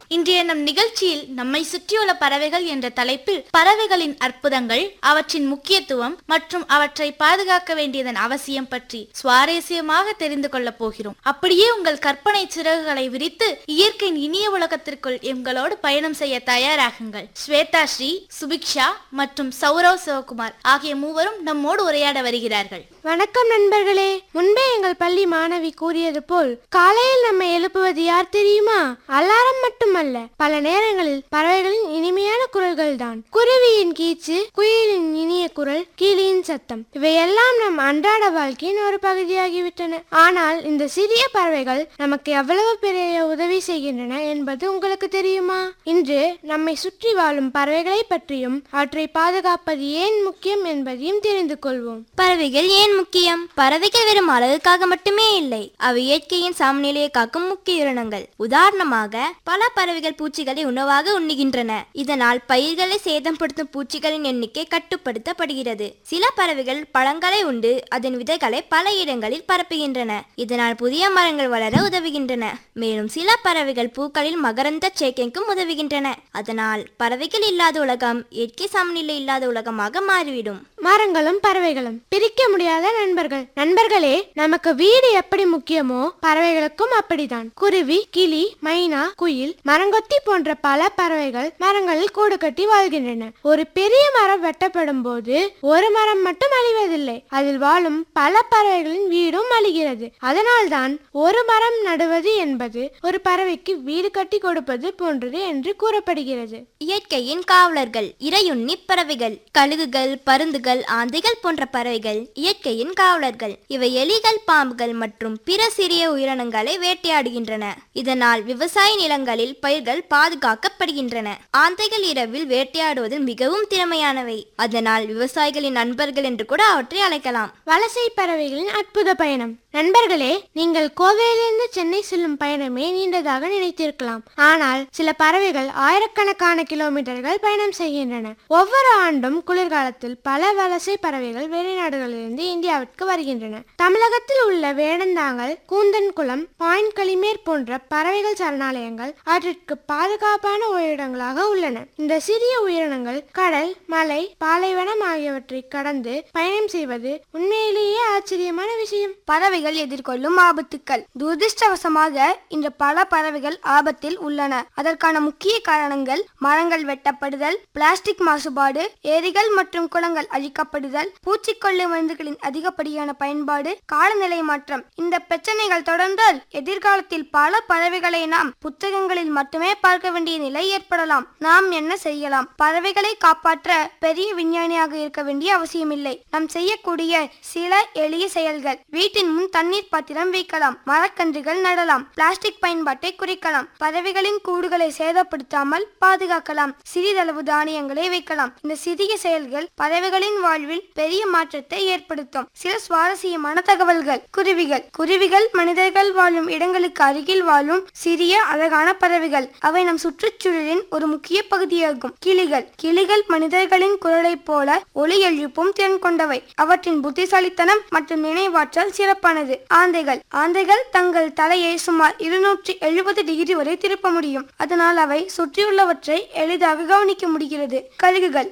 இன்றைய நம் நிகழ்ச்சியில் நம்மை சுற்றியுள்ள பறவைகள் என்ற தலைப்பில் பறவைகளின் அற்புதங்கள் அவற்றின் முக்கியத்துவம் மற்றும் அவற்றை பாதுகாக்க வேண்டியதன் அவசியம் பற்றி சுவாரஸ்யமாக தெரிந்து கொள்ளப் போகிறோம் அப்படியே உங்கள் கற்பனை சிறகுகளை விரித்து இயற்கையின் இனிய உலகத்திற்குள் எங்களோடு பயணம் செய்ய தயாராகுங்கள் ஸ்வேதா ஸ்ரீ சுபிக்ஷா மற்றும் சௌரவ் சிவகுமார் ஆகிய மூவரும் நம்மோடு உரையாட வருகிறார்கள் வணக்கம் நண்பர்களே முன்பே எங்கள் பள்ளி மாணவி கூறியது போல் காலையில் நம்மை எழுப்புவது யார் தெரியுமா அலாரம் மட்டுமல்ல பல நேரங்களில் பறவைகளின் இனிமையான குரல்கள் தான் குருவியின் கீச்சு குயிலின் இனிய குரல் கிளியின் சத்தம் இவையெல்லாம் நம் அன்றாட வாழ்க்கையின் ஒரு பகுதியாகிவிட்டன ஆனால் இந்த சிறிய பறவைகள் நமக்கு எவ்வளவு பெரிய உதவி செய்கின்றன என்பது உங்களுக்கு தெரியுமா இன்று நம்மை சுற்றி வாழும் பறவைகளை பற்றியும் அவற்றை பாதுகாப்பது ஏன் முக்கியம் என்பதையும் தெரிந்து கொள்வோம் பறவைகள் ஏன் முக்கியம் பறவைகள் வெறும் அழகுக்காக மட்டுமே இல்லை அவை இயற்கையின் சமநிலையை காக்கும் முக்கிய உயிரினங்கள் உதாரணமாக பல பறவைகள் பூச்சிகளை உணவாக உண்ணுகின்றன இதனால் பயிர்களை சேதப்படுத்தும் பூச்சிகளின் எண்ணிக்கை கட்டுப்படுத்தப்படுகிறது சில பறவைகள் பழங்களை உண்டு அதன் விதைகளை பல இடங்களில் பரப்புகின்றன இதனால் புதிய மரங்கள் வளர உதவுகின்றன மேலும் சில பறவைகள் பூக்களில் மகரந்த சேர்க்கைக்கும் உதவுகின்றன அதனால் பறவைகள் இல்லாத உலகம் இயற்கை சமநிலை இல்லாத உலகமாக மாறிவிடும் மரங்களும் பறவைகளும் பிரிக்க முடியாத நண்பர்கள் நண்பர்களே நமக்கு வீடு எப்படி முக்கியமோ பறவைகளுக்கும் அப்படிதான் குருவி கிளி மைனா குயில் மரங்கொத்தி போன்ற பல பறவைகள் மரங்களில் கூடு கட்டி வாழ்கின்றன ஒரு பெரிய மரம் வெட்டப்படும் போது ஒரு மரம் மட்டும் அழிவதில்லை அதில் வாழும் பல பறவைகளின் வீடும் அழிகிறது அதனால்தான் ஒரு மரம் நடுவது என்பது ஒரு பறவைக்கு வீடு கட்டி கொடுப்பது போன்றது என்று கூறப்படுகிறது இயற்கையின் காவலர்கள் இரையுண்ணி பறவைகள் கழுகுகள் பருந்துகள் ஆந்தைகள் போன்ற பறவைகள் இயற்கையின் காவலர்கள் இவை எலிகள் பாம்புகள் மற்றும் பிற சிறிய உயிரினங்களை வேட்டையாடுகின்றன இதனால் விவசாய நிலங்களில் பயிர்கள் பாதுகாக்கப்படுகின்றன ஆந்தைகள் இரவில் வேட்டையாடுவதில் மிகவும் திறமையானவை அதனால் விவசாயிகளின் நண்பர்கள் என்று கூட அவற்றை அழைக்கலாம் வலசை பறவைகளின் அற்புத பயணம் நண்பர்களே நீங்கள் கோவையிலிருந்து சென்னை செல்லும் பயணமே நீண்டதாக நினைத்திருக்கலாம் ஆனால் சில பறவைகள் ஆயிரக்கணக்கான கிலோமீட்டர்கள் பயணம் செய்கின்றன ஒவ்வொரு ஆண்டும் குளிர்காலத்தில் பல வலசை பறவைகள் வெளிநாடுகளிலிருந்து இந்தியாவிற்கு வருகின்றன தமிழகத்தில் உள்ள வேடந்தாங்கல் கூந்தன்குளம் பாயிண்ட் களிமேர் போன்ற பறவைகள் சரணாலயங்கள் அவற்றிற்கு பாதுகாப்பான உயிரினங்களாக உள்ளன இந்த சிறிய உயிரினங்கள் கடல் மலை பாலைவனம் ஆகியவற்றை கடந்து பயணம் செய்வது உண்மையிலேயே ஆச்சரியமான விஷயம் பறவைகள் எதிர்கொள்ளும் ஆபத்துக்கள் துரதிருஷ்டவசமாக இன்று பல பறவைகள் ஆபத்தில் உள்ளன அதற்கான முக்கிய காரணங்கள் மரங்கள் வெட்டப்படுதல் பிளாஸ்டிக் மாசுபாடு ஏரிகள் மற்றும் குளங்கள் அழிக்கப்படுதல் பூச்சிக்கொல்லி மருந்துகளின் அதிகப்படியான பயன்பாடு காலநிலை மாற்றம் இந்த பிரச்சனைகள் தொடர்ந்தால் எதிர்காலத்தில் பல பறவைகளை நாம் புத்தகங்களில் மட்டுமே பார்க்க வேண்டிய நிலை ஏற்படலாம் நாம் என்ன செய்யலாம் பறவைகளை காப்பாற்ற பெரிய விஞ்ஞானியாக இருக்க வேண்டிய அவசியமில்லை நாம் செய்யக்கூடிய சில எளிய செயல்கள் வீட்டின் முன் தண்ணீர் பாத்திரம் வைக்கலாம் மரக்கன்றுகள் நடலாம் பிளாஸ்டிக் பயன்பாட்டை குறைக்கலாம் பறவைகளின் கூடுகளை சேதப்படுத்தாமல் பாதுகாக்கலாம் சிறிதளவு தானியங்களை வைக்கலாம் இந்த சிறிய செயல்கள் பறவைகளின் வாழ்வில் பெரிய மாற்றத்தை ஏற்படுத்தும் சில சுவாரஸ்யமான தகவல்கள் குருவிகள் குருவிகள் மனிதர்கள் வாழும் இடங்களுக்கு அருகில் வாழும் சிறிய அழகான பறவைகள் அவை நம் சுற்றுச்சூழலின் ஒரு முக்கிய பகுதியாகும் கிளிகள் கிளிகள் மனிதர்களின் குரலைப் போல ஒளி எழுப்பும் திறன் கொண்டவை அவற்றின் புத்திசாலித்தனம் மற்றும் நினைவாற்றல் சிறப்பானது ஆந்தைகள் ஆந்தைகள் தங்கள் தலையை சுமார் இருநூற்றி எழுபது டிகிரி வரை திருப்ப முடியும் அதனால் அவை சுற்றியுள்ளவற்றை எளிதாக கவனிக்க முடிகிறது கழுகுகள்